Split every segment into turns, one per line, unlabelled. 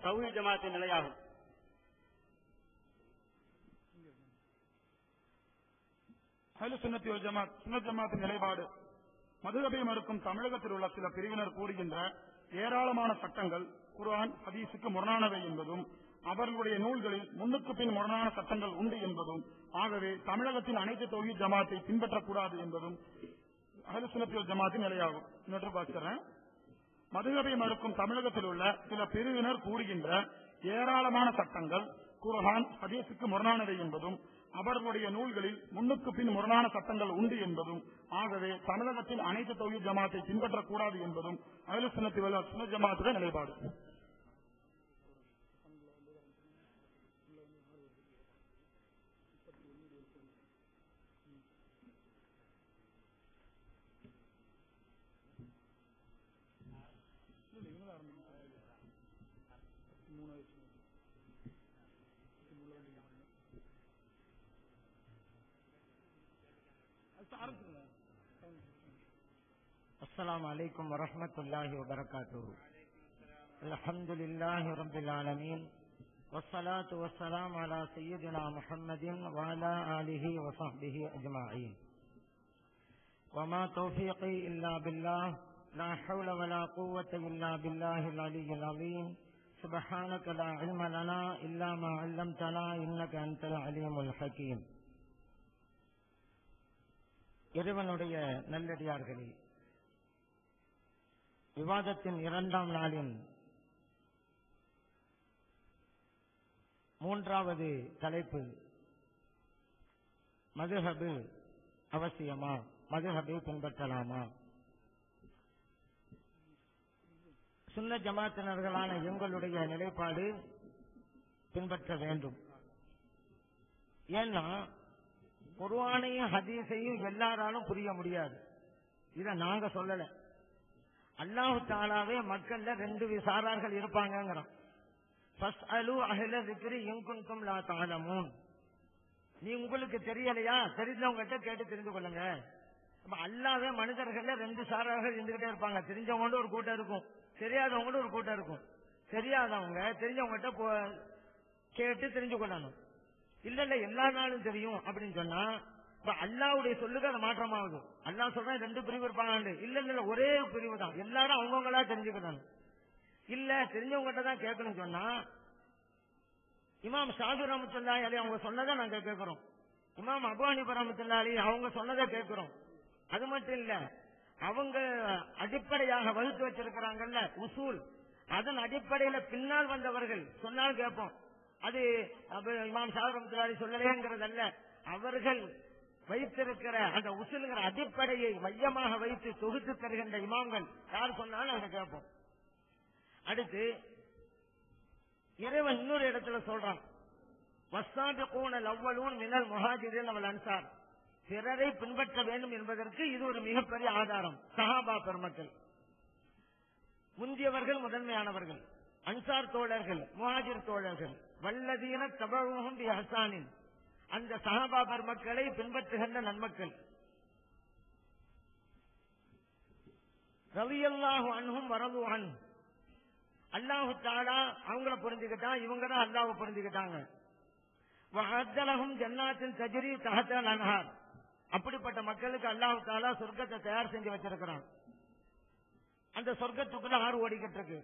தௌஹி ஜமாத்தின் நிலையாகும்
அஹ்லு சுன்னத்தி வல் ஜமாத் சுன்னத் ஜமாத்தின் நிலைப்பாடு மதுரபை மறுக்கும் தமிழகத்தில் உள்ள சில பிரிவினர் கூறுகின்ற ஏராளமான சட்டங்கள் குர்ஆன் ஹதீஸுக்கு முரணானவை என்பதும் அவர்களுடைய நூல்களில் முன்னுக்கு பின் முரணான சட்டங்கள் உண்டு என்பதும் ஆகவே தமிழகத்தின் அனைத்து தொகுதி ஜமாத்தை பின்பற்றக்கூடாது என்பதும் அஹ்லு சுன்னத்தி வல் ஜமாத்தின் நிலையாகும் இன்னொன்று பார்க்கிறேன் மதுகபை மறுக்கும் தமிழகத்தில் உள்ள சில பிரிவினர் கூறுகின்ற ஏராளமான சட்டங்கள் குர்ஆன் ஹதீஸுக்கு முரணானவை என்பதும் அவர்களுடைய நூல்களில் முன்னுக்கு பின் முரணான சட்டங்கள் உண்டு என்பதும் ஆகவே தமிழகத்தில் அனைத்து தொழில் ஜமாத்தை பின்பற்றக்கூடாது என்பதும் அகில சுனத்தி வல்ல சுன ஜமாத்துடைய நிலைப்பாடு
السلام عليكم ورحمة الله وبركاته الحمد لله رب العالمين والصلاة والسلام على سيدنا محمد وعلى آله وصحبه أجمعين وما توفيقي إلا بالله لا حول ولا قوة إلا بالله العلي العظيم سبحانك لا علم لنا إلا ما علمتنا إنك أنت العليم الحكيم இறைவனுடைய நல்லடியார்களே விவாதத்தின் இரண்டாம் நாளின் மூன்றாவது தலைப்பு மதுஹபு அவசியமா மதுஹபை பின்பற்றலாமா சுன்ன ஜமாத்தினர்களான எங்களுடைய நிலைப்பாடு பின்பற்ற வேண்டும் ஏன்னா குர்ஆனையும் ஹதீஸையும் எல்லாராலும் புரிய முடியாது இத நாங்க சொல்லல அல்லாஹு தாலாவே மக்கள்ல ரெண்டு விசாரார்கள் இருப்பாங்கிறோம் ஃபஸ்அலு அஹ்ல ذِكْرِ இன் குன்தும் லா தஅலமூன் நீ உங்களுக்கு தெரியலையா தெரிஞ்சவங்ககிட்ட கேட்டு தெரிந்து கொள்ளுங்க அப்ப அல்லாவே மனிதர்கள்ல ரெண்டு சாரார்கள் இருந்துகிட்டே இருப்பாங்க தெரிஞ்சவங்க ஒரு கூட்டம் இருக்கும் தெரியாதவங்க ஒரு கூட்டம் இருக்கும் தெரியாதவங்க தெரிஞ்சவங்ககிட்ட போ- கேட்டு தெரிஞ்சு கொள்ளணும் இல்ல இல்ல எல்லா நாளும் தெரியும் அப்படின்னு சொன்னா இப்ப அல்லாவுடைய சொல்லுக்கு அது மாற்றமாகுது அல்லாஹ் சொல்றேன் ரெண்டு பிரிவு இருப்பாங்க இல்ல இல்ல ஒரே பிரிவு தான் எல்லாரும் அவங்கவுங்களா தெரிஞ்சுக்கணும் இல்ல தெரிஞ்சவங்ககிட்ட தான் கேட்கணும் சொன்னா இமாம் ஷாபி ரஹமத்துல்லாஹி அலி அவங்க சொன்னதை நாங்க கேட்கிறோம் இமாம் அபு ஹனீஃபா ரஹமத்துல்லாஹி அலி அவங்க சொன்னதை கேட்கிறோம் அது மட்டும் இல்ல அவங்க அடிப்படையாக வகுத்து வச்சிருக்கிறாங்கல்ல உசூல் அதன் அடிப்படையில பின்னால் வந்தவர்கள் சொன்னால் கேட்போம் அது அப்ப இமாம் ஷாபி ரஹமத்துல்லாஹி அலி சொல்லலையேங்கிறதல்ல அவர்கள் வைத்திருக்கிற அந்த உசுலுங்கிற அடிப்படையை மையமாக வைத்து தொகுத்து தருகின்ற இமாம்கள் யார் சொன்னாலும் நாங்க கேட்போம் அடுத்து இறைவன் இன்னொரு இடத்துல சொல்றான் வஸ்தாபிகூன அவ்வளூன் மினல் முஹாஜிரின் அவள் அன்சார் பிறரை பின்பற்ற வேண்டும் என்பதற்கு இது ஒரு மிகப்பெரிய ஆதாரம் சஹாபா பெருமக்கள் முந்தியவர்கள் முதன்மையானவர்கள் அன்சார் தோழர்கள் முஹாஜிர் தோழர்கள் வல்லதீன தபழுகும் பி ஹசானின் அந்த சஹாபா பெருமக்களை பின்பற்றுகின்ற நன்மக்கள் ரவியல்லாஹு அன்ஹும் வரது அன் அல்லாஹு தாலா அவங்கள புரிஞ்சுக்கிட்டான் இவங்க தான் அல்லாஹ் புரிஞ்சுக்கிட்டாங்க வஹத்தலஹும் ஜன்னாத்தின் தஜ்ரி தஹத்தல் அன்ஹார் அப்படிப்பட்ட மக்களுக்கு அல்லாஹு தாலா சொர்க்கத்தை தயார் செஞ்சு வச்சிருக்கிறான் அந்த சொர்க்கத்துக்குள்ள ஆறு ஓடிக்கிட்டு இருக்கு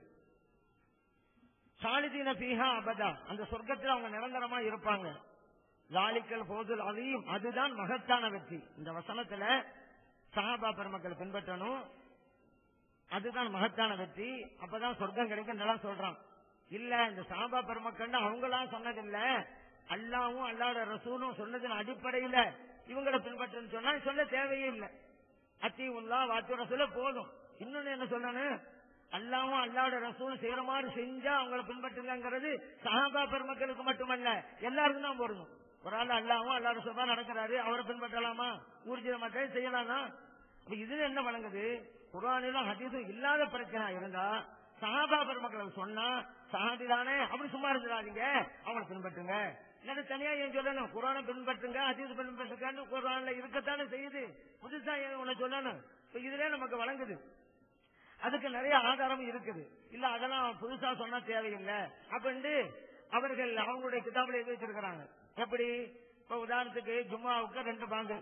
சாலிதீன பீஹா அபதா அந்த சொர்க்கத்தில் அவங்க நிரந்தரமா இருப்பாங்க லாலிக்கல் போதுல் அதையும் அதுதான் மகத்தான வெற்றி இந்த வசனத்துல சஹாபா பெருமக்கள் பின்பற்றணும் அதுதான் மகத்தான வெற்றி அப்பதான் சொர்க்கம் கிடைக்கும் சொல்றான் இல்ல இந்த சாபா பெருமக்கள் அவங்களாம் சொன்னதில்ல அல்லாவும் அல்லாட ரசூலும் சொன்னதன் அடிப்படையில இவங்களை பின்பற்றுன்னு சொன்னா சொல்ல தேவையே இல்லை அத்தி உல்லா வாத்து ரசூல போதும் இன்னொன்னு என்ன சொல்லணும் அல்லாவும் அல்லாவோட ரசூலும் செய்யற மாதிரி செஞ்சா அவங்களை பின்பற்றுங்கிறது சஹாபா பெருமக்களுக்கு மட்டுமல்ல எல்லாருக்கும் தான் போடணும் ஒரு ஆள் அல்லாவும் அல்லா ரசூலா நடக்கிறாரு அவரை பின்பற்றலாமா ஊர்ஜித மாட்டே செய்யலாமா அப்ப இதுல என்ன வழங்குது குரானிலும் ஹதீஸும் இல்லாத பிரச்சனை இருந்தா சஹாபா பெருமக்கள் சொன்னா சஹாபி தானே அப்படி சும்மா இருந்துடாதீங்க அவங்களை பின்பற்றுங்க இல்லாட்டி தனியா ஏன் சொல்லணும் குரானை பின்பற்றுங்க ஹதீஸ் பின்பற்றுங்கன்னு குரான்ல இருக்கத்தானே செய்யுது புதுசா ஏன் உன்னை சொல்லணும் இப்ப இதுல நமக்கு வழங்குது அதுக்கு நிறைய ஆதாரம் இருக்குது இல்ல அதெல்லாம் புதுசா சொன்னா தேவையில்லை அப்படின்ட்டு அவர்கள் அவங்களுடைய கிதாபில் எழுதி வச்சிருக்கிறாங்க எப்படி இப்ப உதாரணத்துக்கு ஜும்மாவுக்கு ரெண்டு பாங்கு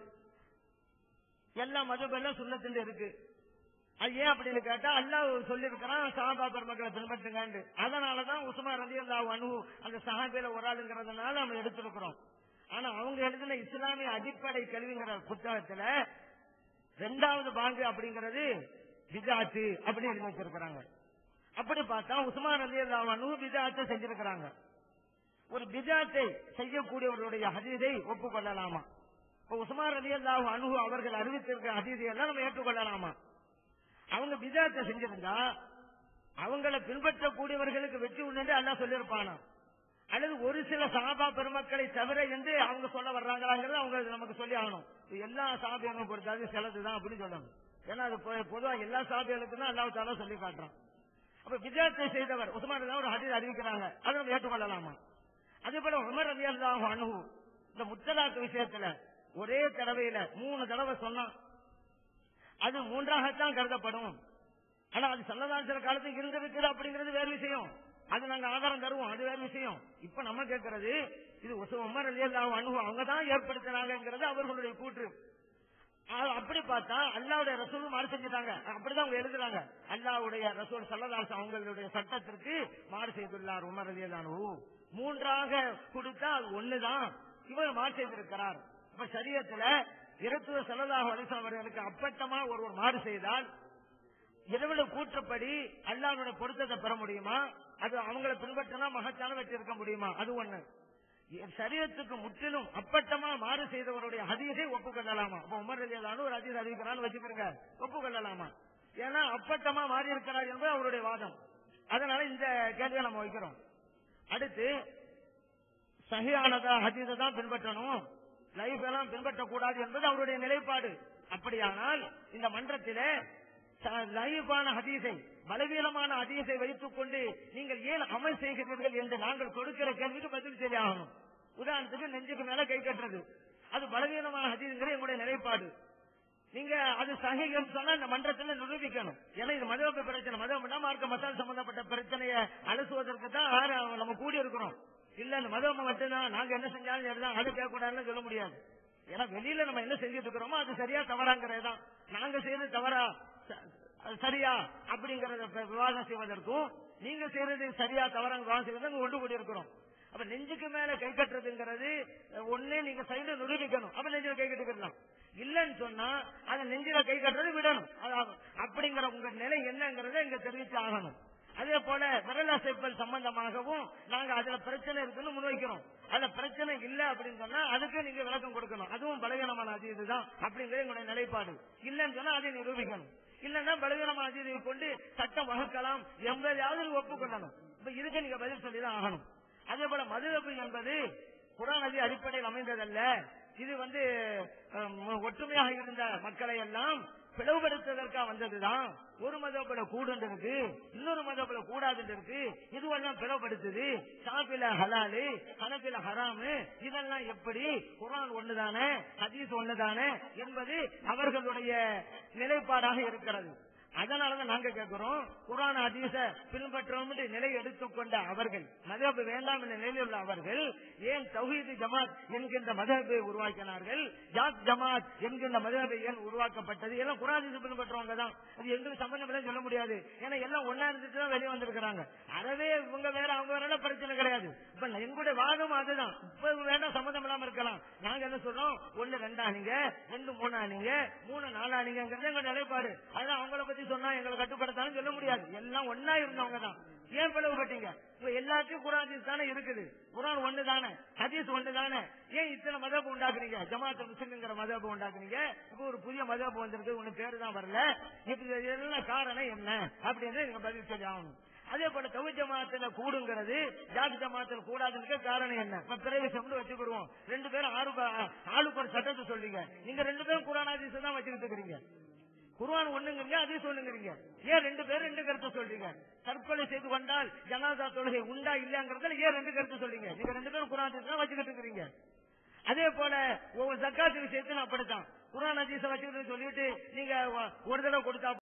எல்லா மதபெல்லாம் சுண்ணத்துண்டு இருக்கு அது ஏன் அப்படின்னு கேட்டா அல்லாஹ் சொல்லியிருக்கிறான் சஹாபா பெருமக்களை பின்பற்றுங்கன்னு அதனாலதான் உஸ்மா ரதி அல்லாஹ் அனு அந்த சஹாபியில ஒரு ஆளுங்கிறதுனால நம்ம எடுத்திருக்கிறோம் ஆனா அவங்க எழுதின இஸ்லாமிய அடிப்படை கல்விங்கிற புத்தகத்துல ரெண்டாவது பாங்கு அப்படிங்கிறது பிஜாத்து அப்படின்னு எழுதி வச்சிருக்கிறாங்க அப்படி பார்த்தா உஸ்மான் ரதி அல்லாஹ் அனு பிஜாத்தை செஞ்சிருக்கிறாங்க ஒரு பிஜாத்தை செய்யக்கூடியவர்களுடைய ஹதீதை ஒப்புக்கொள்ளலாமா இப்ப உஸ்மான் ரதி அல்லாஹ் அனு அவர்கள் அறிவித்திருக்கிற ஹதீதை எல்லாம் நம்ம ஏற்றுக்கொள்ளலாமா அவங்க பிஜாத்தை செஞ்சிருந்தா அவங்கள பின்பற்றக்கூடியவர்களுக்கு வெற்றி உண்டு அல்லாஹ் சொல்லியிருப்பானா அல்லது ஒரு சில சாபா பெருமக்களை தவிர என்று அவங்க சொல்ல வர்றாங்களாங்கிறது அவங்க நமக்கு சொல்லி ஆகணும் இது எல்லா சாபியங்களும் பொறுத்தாது சிலதுதான் அப்படின்னு சொல்லணும் ஏன்னா அது பொ- பொதுவா எல்லா சாபியங்களுக்கும் தான் அல்லாஹ் தாலா சொல்லி காட்டுறான் அப்ப விஜயத்தை செய்தவர் உஸ்மான் ரலியல்லாஹு ஒரு ஹதீஸ் அறிவிக்கிறாங்க அதை நம்ம ஏற்றுக்கொள்ளலாமா அதே போல உமர் ரதி அல்லாஹ் அணுகு இந்த முத்தலாக்கு விஷயத்துல ஒரே தடவையில மூணு தடவை சொன்னான் அது மூன்றாகத்தான் கருதப்படும் ஆனா அது சல்லதாசர காலத்துக்கு இருந்திருக்குது அப்படிங்கிறது வேறு விஷயம் அது நாங்க ஆதாரம் தருவோம் அது வேறு விஷயம் இப்ப நம்ம கேட்கறது இது உச- உமர் அலியல்லாஹு அணுகு அவங்க தான் ஏற்படுத்தினாங்கிறது அவர்களுடைய கூற்று ஆ- அப்படி பார்த்தா அல்லாவுடைய ரசூல் மாறு செஞ்சுட்டாங்க அப்படிதான் அவங்க எழுதுறாங்க அல்லாவுடைய ரசூல் சல்லதாஸ் அவங்களுடைய சட்டத்திற்கு மாறு செய்துள்ளார் உமர் அலியல்லானு மூன்றாக கொடுத்தா அது ஒண்ணுதான் இவர் மாறு செய்திருக்கிறார் இப்ப சரியத்துல இரத்துவ சல்லல்லாஹு அலிஸ் அவர்களுக்கு அப்பட்டமா ஒருவர் மாறு செய்தால் இரவுல கூற்றப்படி அல்லாஹ்வுடைய பொருத்தத்தை பெற முடியுமா அது அவங்கள பின்பற்றினா மகத்தான வெற்றி இருக்க முடியுமா அது ஒண்ணு சரீரத்துக்கு முற்றிலும் அப்பட்டமா மாறு செய்தவருடைய ஹதீஸை ஒப்புக்கொள்ளலாமா அப்ப உமர் அலியலானு ஒரு ஹதீஸ் அறிவிக்கிறான்னு வச்சுக்கிறங்க ஒப்புக்கொள்ளலாமா ஏன்னா அப்பட்டமா மாறி இருக்கிறார் என்பது அவருடைய வாதம் அதனால இந்த கேள்வியை நம்ம வைக்கிறோம் அடுத்து சஹியானதா ஹதீஸை தான் பின்பற்றணும் லைஃப் எல்லாம் பின்பற்றக்கூடாது என்பது அவருடைய நிலைப்பாடு அப்படியானால் இந்த மன்றத்திலே ச- லைஃபான ஹதீஸை பலவீனமான ஹதீஸை வைத்துக் கொண்டு நீங்கள் ஏன் அமல் செய்கிறீர்கள் என்று நாங்கள் கொடுக்கிற கேள்விக்கு பதில் தெரியாகணும் உதாரணத்துக்கு நெஞ்சுக்கு மேல கை கட்டுறது அது பலவீனமான ஹதீஸ்ங்கிற எங்களுடைய நிலைப்பாடு நீங்க அது சகிகம் சொன்னா இந்த மன்றத்துல நிரூபிக்கணும் ஏன்னா இது மதவெப்ப பிரச்சனை மதவம்னா மார்க்க மசால் சம்பந்தப்பட்ட பிரச்சனையை அலசுவதற்கு தான் ஆறு- நம்ம கூடி இருக்கிறோம் இல்ல இந்த மதவம் மட்டும்தான் நாங்க என்ன செஞ்சாலும் சரிதான் அது கேட்கக்கூடாதுன்னு சொல்ல முடியாது ஏன்னா வெளியில நம்ம என்ன செஞ்சுட்டு இருக்கிறோமோ அது சரியா தவறாங்கிறது தான் நாங்க செய்யறது தவறா ச- அது சரியா அப்படிங்கறத ப- விவாதம் செய்வதற்கும் நீங்க செய்யறது சரியா தவறாங்க விவாதம் செய்வதற்கு ஒன்று கூடி இருக்கிறோம் அப்ப நெஞ்சுக்கு மேல கை கட்டுறதுங்கிறது அஹ், ஒண்ணு நீங்க சைடு நிரூபிக்கணும் அப்ப நெஞ்சில கை கட்டிக்கலாம் இல்லன்னு சொன்னா அதை நெஞ்சில கை கட்டுறது விடணும் அது ஆகும். அப்படிங்கிற உங்க நிலை என்னங்கறத இங்க தெரிவித்து ஆகணும் அதே போல விரல் அசைப்பல் சம்பந்தமாகவும் நாங்க அதுல பிரச்சனை இருக்குன்னு முன்வைக்கிறோம் அதுல பிரச்சனை இல்ல அப்படின்னு சொன்னா அதுக்கு நீங்க விளக்கம் கொடுக்கணும் அதுவும் பலவீனமான அதீது தான் அப்படிங்கிற எங்களுடைய நிலைப்பாடு இல்லன்னு சொன்னா அதை நிரூபிக்கணும் இல்லன்னா பலவீனமான அதீதை கொண்டு சட்டம் வகுக்கலாம் எவ்வளவு ஒப்புக்கொள்ளணும் இப்ப இதுக்கு நீங்க பதில் சொல்லிதான் ஆகணும் அதே போல மதுரப்பு என்பது குரான் நதி அடிப்படையில் அமைந்ததல்ல இது வந்து அஹ், ஒற்றுமையாக இருந்த மக்களை எல்லாம் பிளவுபடுத்துவதற்காக வந்ததுதான் ஒரு மதப்பட கூடுன்னு இருக்கு இன்னொரு மதப்பட கூடாதுன்னு இருக்கு இதுவெல்லாம் பிளவுபடுத்துது ஷாபில ஹலாலு ஹனபில ஹராமு இதெல்லாம் எப்படி குரான் ஒண்ணுதானே ஹதீஸ் ஒண்ணுதானே என்பது அவர்களுடைய நிலைப்பாடாக இருக்கிறது அதனாலதான் நாங்க கேட்கிறோம் குரான் ஹதீஸ பின்பற்றோம் நிலை எடுத்துக்கொண்ட அவர்கள் மதபு வேண்டாம் என்ற நிலையில் உள்ள அவர்கள் ஏன் தௌஹீது ஜமாத் என்கின்ற மதபை உருவாக்கினார்கள் ஜாத் ஜமாத் என்கின்ற மதபை ஏன் உருவாக்கப்பட்டது எல்லாம் குரான் ஹதீஸ் பின்பற்றுவாங்க தான் அது எங்களுக்கு சம்பந்தம் இல்லைன்னு சொல்ல முடியாது ஏன்னா எல்லாம் ஒன்னா இருந்துட்டு தான் வெளியே வந்திருக்கிறாங்க அறவே இவங்க வேற அவங்க வேற பிரச்சனை கிடையாது இப்ப எங்களுடைய வாதம் அதுதான் இப்ப வேண்டாம் சம்பந்தம் இல்லாம இருக்கலாம் நாங்க என்ன சொல்றோம் ஒண்ணு ரெண்டா நீங்க ரெண்டு மூணா நீங்க மூணு நாலா நீங்கிறது எங்க நிலைப்பாடு அதான் அவங்கள பத்தி சொன்னா எங்களை கட்டுப்படுத்தாலும் சொல்ல முடியாது எல்லாம் ஒன்னா இருந்தவங்க தான் ஏன் பிளவுபட்டீங்க இப்ப எல்லாத்தையும் குரான் ஹதீஸ் தானே இருக்குது குரான் ஒண்ணு தானே ஹதீஸ் ஒண்ணு தானே ஏன் இத்தனை மதப்பு உண்டாக்குறீங்க ஜமாத் முஸ்லிம்ங்கிற மதப்பு உண்டாக்குறீங்க இப்ப ஒரு புதிய மதப்பு வந்திருக்கு உனக்கு பேரு தான் வரல இப்ப இதெல்லாம் காரணம் என்ன அப்படின்னு நீங்க பதில் சொல்லி ஆகணும் அதே போல தவி ஜமாத்துல கூடுங்கிறது ஜாதி ஜமாத்துல கூடாதுன்னு காரணம் என்ன இப்ப பிரவேசம் வச்சுக்கிடுவோம் ரெண்டு பேரும் ஆறு ப- ஆளுக்கு ஒரு சட்டத்தை சொல்றீங்க நீங்க ரெண்டு பேரும் குரான் ஹதீஸ் தான் வச்சுக்கிட்டு இருக்கிறீங்க குர்ஆன் ஒண்ணுங்கிறீங்க அதே சொல்லுங்கிறீங்க ஏன் ரெண்டு பேரும் ரெண்டு கருத்து சொல்றீங்க தற்கொலை செய்து கொண்டால் ஜனாதா தொழுகை உண்டா இல்லங்கிறதுல ஏன் ரெண்டு கருத்து சொல்றீங்க நீங்க ரெண்டு பேரும் குர்ஆன் ஹதீஸ் தான் வச்சுக்கிட்டு இருக்கிறீங்க அதே போல ஒவ்வொரு ஜக்காத்து விஷயத்துல அப்படித்தான் குர்ஆன் ஹதீஸ வச்சுக்கிட்டு சொல்லிட்டு நீங்க ஒரு தடவை கொடுத்தா